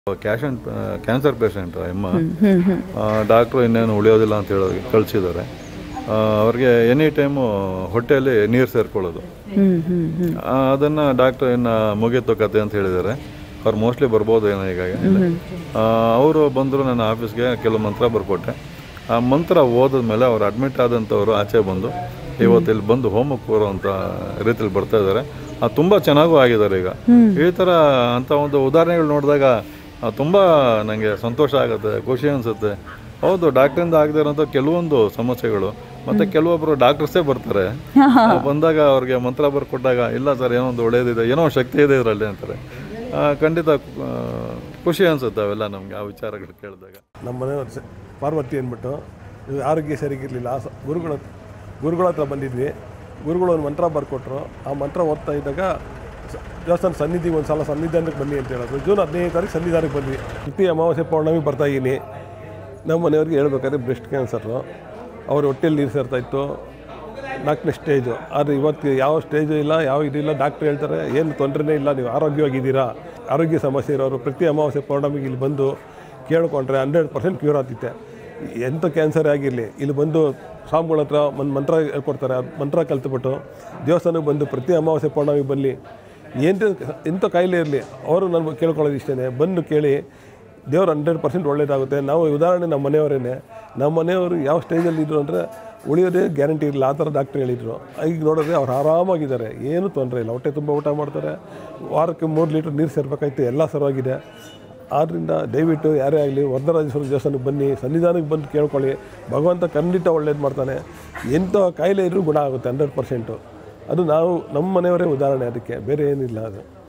cash on cancer patient ಅಮ್ಮ doctor ಇನ್ನೇನು ಉಳಿಯೋದಿಲ್ಲ ಅಂತ ಹೇಳೋದು ಕಳಿಸಿದ್ದಾರೆ ಅವ್ರಿಗೆ ಎನಿ ಟೈಮು ಹೊಟ್ಟೆಯಲ್ಲಿ ನೀರು ಸೇರ್ಕೊಳ್ಳೋದು ಆ, ಅದನ್ನ ಡಾಕ್ಟರ್ ಇನ್ನು ಮುಗೀತು ಕತೆ ಅಂತ ಹೇಳಿದ್ದಾರೆ ಅವ್ರು ಮೋಸ್ಟ್ಲಿ ಬರ್ಬೋದು ಏನೋ ಈಗ ಅವರು ಬಂದರು ನನ್ನ ಆಫೀಸ್ಗೆ ಕೆಲವು ಮಂತ್ರ ಬರ್ಕೊಟ್ಟೆ ಆ ಮಂತ್ರ ಓದಿದ್ಮೇಲೆ ಅವ್ರು ಅಡ್ಮಿಟ್ ಆದಂಥವ್ರು ಆಚೆ ಬಂದು ಇವತ್ತು ಇಲ್ಲಿ ಬಂದು ಹೋಮಕ್ಕೆ ಕೂರೋಂಥ ರೀತಿಲಿ ಬರ್ತಾ ಇದ್ದಾರೆ ತುಂಬ ಚೆನ್ನಾಗೂ ಆಗಿದ್ದಾರೆ ಈಗ ಈ ಥರ ಅಂಥ ಒಂದು ಉದಾಹರಣೆಗಳು ನೋಡಿದಾಗ ಆ, ತುಂಬ ನನಗೆ ಸಂತೋಷ ಆಗುತ್ತೆ ಖುಷಿ ಅನಿಸುತ್ತೆ ಹೌದು ಡಾಕ್ಟ್ರಿಂದ ಆಗದೆ ಇರೋಂಥ ಕೆಲವೊಂದು ಸಮಸ್ಯೆಗಳು ಮತ್ತು ಕೆಲವೊಬ್ಬರು ಡಾಕ್ಟರ್ಸೇ ಬರ್ತಾರೆ ಆ, ಬಂದಾಗ ಅವ್ರಿಗೆ ಮಂತ್ರ ಬರ್ಕೊಟ್ಟಾಗ ಇಲ್ಲ ಸರ್ ಏನೋ ಒಂದು ಒಳ್ಳೇದಿದೆ ಏನೋ ಒಂದು ಶಕ್ತಿ ಇದೆ ಇದರಲ್ಲಿ ಅಂತಾರೆ ಆ, ಖಂಡಿತ ಆ, ಖುಷಿ ಅನಿಸುತ್ತೆ ಅವೆಲ್ಲ ನಮಗೆ ಆ ವಿಚಾರಗಳು ಕೇಳಿದಾಗ ನಮ್ಮ ಮನೆಯವ್ರ ಸ- ಪಾರ್ವತಿ ಅಂದ್ಬಿಟ್ಟು ಇದು ಆರೋಗ್ಯ ಸರಿಗಿರಲಿಲ್ಲ ಆ ಸ- ಗುರುಗಳ ಗುರುಗಳ ಹತ್ರ ಬಂದಿದ್ವಿ ಗುರುಗಳು ಒಂದು ಮಂತ್ರ ಬರ್ಕೊಟ್ರು ಆ ಮಂತ್ರ ಓದ್ತಾ ಇದ್ದಾಗ ಸ- ದೇವಸ್ಥಾನ ಸನ್ನಿಧಿಗೆ ಒಂದು ಸಲ ಸನ್ನಿಧಾನಕ್ಕೆ ಬನ್ನಿ ಅಂತ ಹೇಳಿದ್ರು ಜೂನ್ ಹದಿನೈದು ತಾರೀಕು ಸನ್ನಿಧಾನಕ್ಕೆ ಬಂದ್ವಿ ಪ್ರತಿ ಅಮಾವಾಸ್ಯೆ ಪೌರ್ಣಮಿ ಬರ್ತಾ ಇದ್ದೀನಿ ನಮ್ಮ ಮನೆಯವ್ರಿಗೆ ಹೇಳ್ಬೇಕಾದ್ರೆ ಬ್ರೆಸ್ಟ್ ಕ್ಯಾನ್ಸರು ಅವ್ರ ಹೊಟ್ಟೆಲಿ ನೀರು ಸೇರ್ತಾ ಇತ್ತು ನಾಲ್ಕನೇ ಸ್ಟೇಜು ಆದರೆ ಇವತ್ತು ಯಾವ ಸ್ಟೇಜು ಇಲ್ಲ ಯಾವ ಇದಿಲ್ಲ ಡಾಕ್ಟ್ರ್ ಹೇಳ್ತಾರೆ ಏನು ತೊಂದರೆನೇ ಇಲ್ಲ ನೀವು ಆರೋಗ್ಯವಾಗಿದ್ದೀರಾ ಆರೋಗ್ಯ ಸಮಸ್ಯೆ ಇರೋರು ಪ್ರತಿ ಅಮಾವಾಸ್ಯೆ ಪೌರ್ಣಮಿಗೆ ಇಲ್ಲಿ ಬಂದು ಕೇಳ್ಕೊಂಡ್ರೆ ಹಂಡ್ರೆಡ್ ಪರ್ಸೆಂಟ್ ಕ್ಯೂರ್ ಆಗ್ತಿತ್ತೆ ಎಂಥ ಕ್ಯಾನ್ಸರ್ ಆಗಿರಲಿ ಇಲ್ಲಿ ಬಂದು ಸ್ವಾಮಿಗಳ ಹತ್ರ ಒಂದು ಮಂತ್ರ ಹೇಳ್ಕೊಡ್ತಾರೆ ಆ ಮಂತ್ರ ಕಲ್ತ್ಬಿಟ್ಟು ದೇವಸ್ಥಾನಕ್ಕೆ ಬಂದು ಪ್ರತಿ ಅಮಾವಾಸ್ಯೆ ಪೌರ್ಣಮಿಗೆ ಬರಲಿ ಎಂಥ ಎಂಥ ಕಾಯಿಲೆ ಇರಲಿ ಅವರು ನಾನು ಕೇಳ್ಕೊಳ್ಳೋದು ಇಷ್ಟೇ ಬಂದು ಕೇಳಿ ದೇವ್ರು ಹಂಡ್ರೆಡ್ ಪರ್ಸೆಂಟ್ ಒಳ್ಳೇದಾಗುತ್ತೆ ನಾವು ಉದಾಹರಣೆ ನಮ್ಮ ಮನೆಯವರೇನೆ ನಮ್ಮ ಮನೆಯವರು ಯಾವ ಸ್ಟೇಜಲ್ಲಿ ಇದ್ರು ಅಂದರೆ ಉಳಿಯೋದೇ ಗ್ಯಾರಂಟಿ ಇಲ್ಲ ಆ ಥರ ಡಾಕ್ಟ್ರ್ ಹೇಳಿದರು ಈಗ ನೋಡಿದ್ರೆ ಅವ್ರು ಆರಾಮಾಗಿದ್ದಾರೆ ಏನೂ ತೊಂದರೆ ಇಲ್ಲ ಹೊಟ್ಟೆ ತುಂಬ ಊಟ ಮಾಡ್ತಾರೆ ವಾರಕ್ಕೆ ಮೂರು ಲೀಟ್ರ್ ನೀರು ಸೇರ್ಬೇಕಾಯ್ತು ಎಲ್ಲ ಸರವಾಗಿದೆ ಆದ್ದರಿಂದ ದಯವಿಟ್ಟು ಯಾರೇ ಆಗಲಿ ವರದರಾಜೇಶ್ವರ ದೇವಸ್ಥಾನಕ್ಕೆ ಬನ್ನಿ ಸನ್ನಿಧಾನಕ್ಕೆ ಬಂದು ಕೇಳ್ಕೊಳ್ಳಿ ಭಗವಂತ ಖಂಡಿತ ಒಳ್ಳೇದು ಮಾಡ್ತಾನೆ ಎಂಥ ಕಾಯಿಲೆ ಇದ್ರೂ ಗುಣ ಆಗುತ್ತೆ ಹಂಡ್ರೆಡ್ ಪರ್ಸೆಂಟು ಅದು ನಾವು ನಮ್ಮ ಮನೆಯವರೇ ಉದಾಹರಣೆ ಅದಕ್ಕೆ ಬೇರೆ ಏನಿಲ್ಲ ಅದು